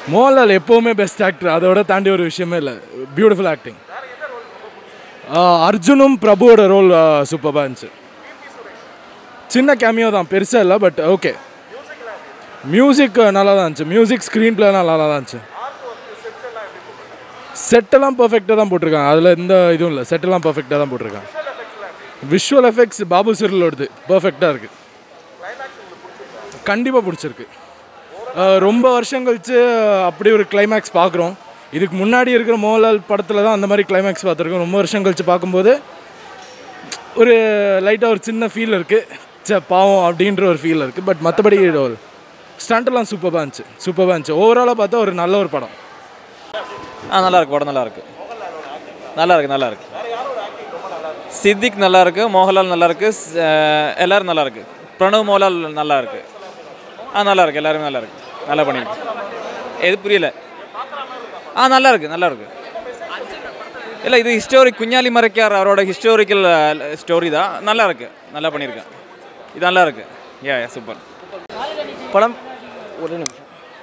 மோகன்லால் எப்போவுமே best actor அதோட தாண்டி ஒரு விஷயமே இல்லை பியூட்டிஃபுல் ஆக்டிங் அர்ஜுனும் பிரபுவோட ரோல் சூப்பராக இருந்துச்சு சின்ன கேமியோ தான் பெருசாக இல்லை பட் ஓகே மியூசிக் நல்லா தான் இருந்துச்சு மியூசிக் ஸ்க்ரீன் பிளே நல்லா தான் இருந்துச்சு செட்டெல்லாம் பர்ஃபெக்டாக தான் போட்டிருக்காங்க அதில் எந்த இதுவும் இல்லை செட்டெல்லாம் பர்ஃபெக்டாக தான் போட்டிருக்காங்க விஷுவல் எஃபெக்ட்ஸ் பாபு சிறிலோடது பர்ஃபெக்டாக இருக்குது கண்டிப்பாக பிடிச்சிருக்கு அஹ் ரொம்ப வருஷம் கழிச்சு அப்படி ஒரு கிளைமேக்ஸ் பார்க்குறோம் இதுக்கு முன்னாடி இருக்கிற மோகன்லால் படத்தில் தான் அந்த மாதிரி கிளைமேக்ஸ் பார்த்துருக்கோம் ரொம்ப வருஷம் கழிச்சு பார்க்கும்போது ஒரு லைட்டாக ஒரு சின்ன ஃபீல் இருக்குது சே பாவம் அப்படின்ற ஒரு ஃபீல் இருக்குது பட் மற்றபடி ஒரு ஸ்டண்ட்டெல்லாம் சூப்பராக இருந்துச்சு சூப்பராக இருந்துச்சு ஓவராலாக பார்த்தா ஒரு நல்ல ஒரு படம் ஆ நல்லா இருக்கு படம் நல்லா இருக்கு நல்லா இருக்கு நல்லா இருக்கு சித்திக் நல்லா இருக்கு மோகன்லால் நல்லா இருக்கு ஸ்- அஹ் எல்லாரும் நல்லா இருக்கு பிரணவ் மோகன்லால் நல்லா இருக்கு ஆ நல்லா இருக்கு எல்லாருமே நல்லா இருக்கு நல்லா பண்ணிருக்கு எது புரியல ஆ நல்லா இருக்கு நல்லா இருக்கு இல்லை இது ஹிஸ்டோரிக் குஞ்சாலி மறைக்கார் அவரோட ஹிஸ்டோரிக்கல் ஸ்டோரி தான் நல்லா இருக்கு நல்லா பண்ணியிருக்கேன் இது நல்லா இருக்கு ஏ சூப்பர் படம் ஒரு நிமிஷம்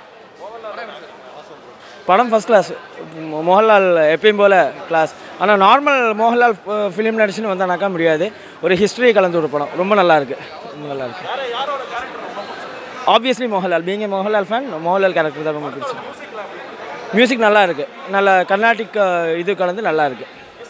படம் ஃபஸ்ட் கிளாஸ் மோகன்லால் எப்பயும் போல் கிளாஸ் ஆனால் நார்மல் மோகன்லால் ஃபிலிம் நடிச்சுன்னு வந்தானாக்கா முடியாது ஒரு ஹிஸ்ட்ரி கலந்து ஒரு படம் ரொம்ப நல்லா இருக்கு ரொம்ப நல்லா இருக்கு obviously Mohanlal being Mohanlal fan Mohanlal character தான் ரொம்ப பிடிச்சி மியூசிக் நல்லா இருக்கு நல்ல கர்நாடிக் இது கலந்து நல்லா இருக்கு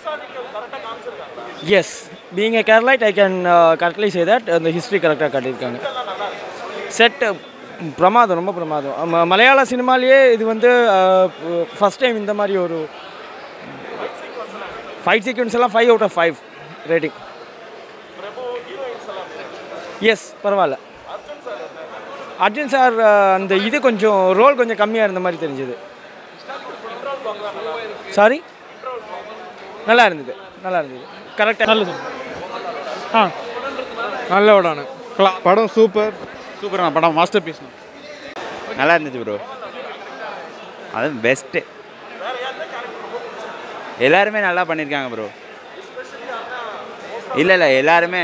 as being a Keralite I can correctly say that அந்த ஹிஸ்ட்ரி கரெக்டாக காட்டியிருக்காங்க செட்டு பிரமாதம் ரொம்ப பிரமாதம் ம- மலையாள சினிமாலேயே இது வந்து ஃபஸ்ட் டைம் இந்த மாதிரி ஒரு ஃபைட் சீக்வன்ஸ் எல்லாம் five out of five rating yes பரவாயில்ல அர்ஜுன் சார் அந்த இது கொஞ்சம் ரோல் கொஞ்சம் கம்மியாக இருந்த மாதிரி தெரிஞ்சுது சாரி நல்லா இருந்தது நல்லா இருந்தது கரெக்டாக நல்லது ஆ நல்ல படம் படம் சூப்பர் சூப்பரான படம் மாஸ்டர் பீஸ் நல்லா இருந்துச்சு ப்ரோ அது பெஸ்ட்டு எல்லாருமே நல்லா பண்ணியிருக்காங்க ப்ரோ இல்லை இல்லை எல்லாருமே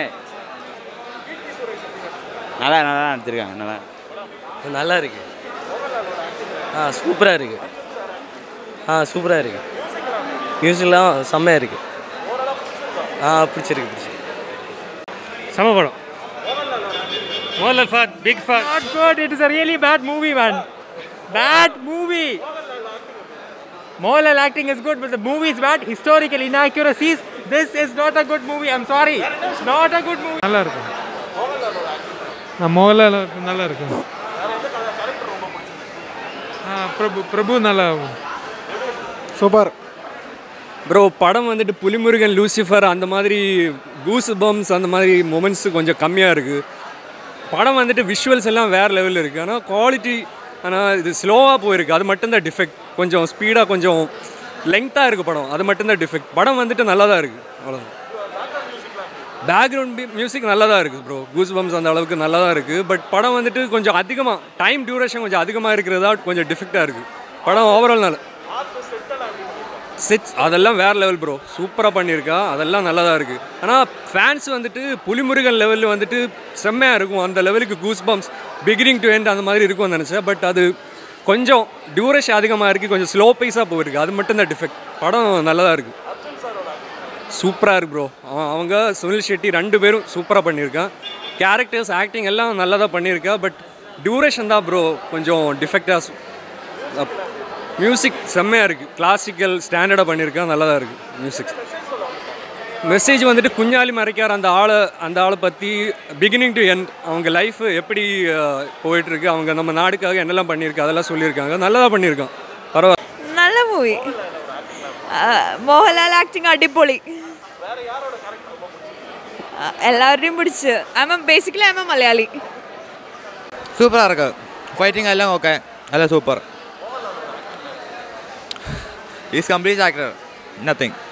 நல்லா நல்லா நடிச்சிருக்காங்க நல்லா நல்லா இருக்கு ஆ சூப்பராக இருக்கு ஆ சூப்பராக இருக்கு மியூசிக்லாம் செம்மையாக இருக்கு ஆ பிடிச்சிருக்கு பிடிச்சிருக்கு செம படம் Mohanlal fan big fan Not good. It is a really bad movie, man. Bad movie. Moral acting is good, but the movie is bad. Historical inaccuracies. This is not a good movie. I'm sorry. Not a good movie. நல்லா இருக்கும் நான் மோகன்லால் நல்லா இருக்கும் ஆ பிரபு பிரபு நல்லா super bro படம் வந்துட்டு Pulimurugan Lucifer அந்த மாதிரி கூஸ் பம்ஸ் அந்த மாதிரி மொமெண்ட்ஸ் கொஞ்சம் கம்மியாக இருக்குது படம் வந்துட்டு விஷுவல்ஸ் எல்லாம் வேறு லெவலில் இருக்குது ஆனால் குவாலிட்டி ஆனால் இது ஸ்லோவாக போயிருக்கு அது மட்டும்தான் டிஃபெக்ட் கொஞ்சம் ஸ்பீடாக கொஞ்சம் லெங்க்த்தாக இருக்குது படம் அது மட்டும்தான் டிஃபெக்ட் படம் வந்துட்டு நல்லா தான் இருக்குது அவ்வளோதான் பேக்ரவுண்ட் மியூசிக் நல்லா தான் இருக்குது ப்ரோ கூஸ் பம்ஸ் அந்த அளவுக்கு நல்லா தான் இருக்குது பட் படம் வந்துட்டு கொஞ்சம் அதிகமாக டைம் டியூரேஷன் கொஞ்சம் அதிகமாக இருக்கிறதா கொஞ்சம் டிஃபெக்டாக இருக்குது படம் ஓவரால் நல்ல செட்ஸ் அதெல்லாம் வேறு லெவல் ப்ரோ சூப்பராக பண்ணியிருக்கா அதெல்லாம் நல்லா தான் இருக்குது ஆனால் ஃபேன்ஸ் வந்துட்டு புலிமுருகன் லெவலில் வந்துட்டு செம்மையாக இருக்கும் அந்த லெவலுக்கு goosebumps beginning to end அந்த மாதிரி இருக்கும்னு நினச்சேன் பட் அது கொஞ்சம் டியூரேஷன் அதிகமாக இருக்குது கொஞ்சம் ஸ்லோ பேஸாக போயிருக்கு அது மட்டும்தான் டிஃபெக்ட் படம் நல்லதாக இருக்குது சூப்பராக இருக்கு ப்ரோ அவங்க சுனில் ஷெட்டி ரெண்டு பேரும் சூப்பராக பண்ணியிருக்கான் கேரக்டர்ஸ் ஆக்டிங் எல்லாம் நல்லா தான் பண்ணியிருக்கா பட் டியூரேஷன் தான் ப்ரோ கொஞ்சம் டிஃபெக்டாக மியூசிக் செம்மையாக இருக்குது கிளாசிக்கல் ஸ்டாண்டர்டாக பண்ணியிருக்கா நல்லா தான் இருக்குது மியூசிக் மெசேஜ் வந்துட்டு குஞ்சாலி மறைக்கார் அந்த ஆளை அந்த ஆளை பற்றி பிகினிங் டு எண்ட் அவங்க லைஃப் எப்படி அஹ், போயிட்டுருக்கு அவங்க நம்ம நாடுக்காக என்னெல்லாம் பண்ணியிருக்கு அதெல்லாம் சொல்லியிருக்காங்க நல்லா தான் பண்ணியிருக்கான் பரவாயில்ல നല്ല മൂവി മോഹൻലാൽ ആക്ടിങ് അടിപൊളി ആ, എല്ലാവരുടെയും പിടിച്ച് I'm basically I'm a Malayali சூப்பராக இருக்கு ஃபைட்டிங் எல்லாம் ஓகே எல்லாம் super is complete actor nothing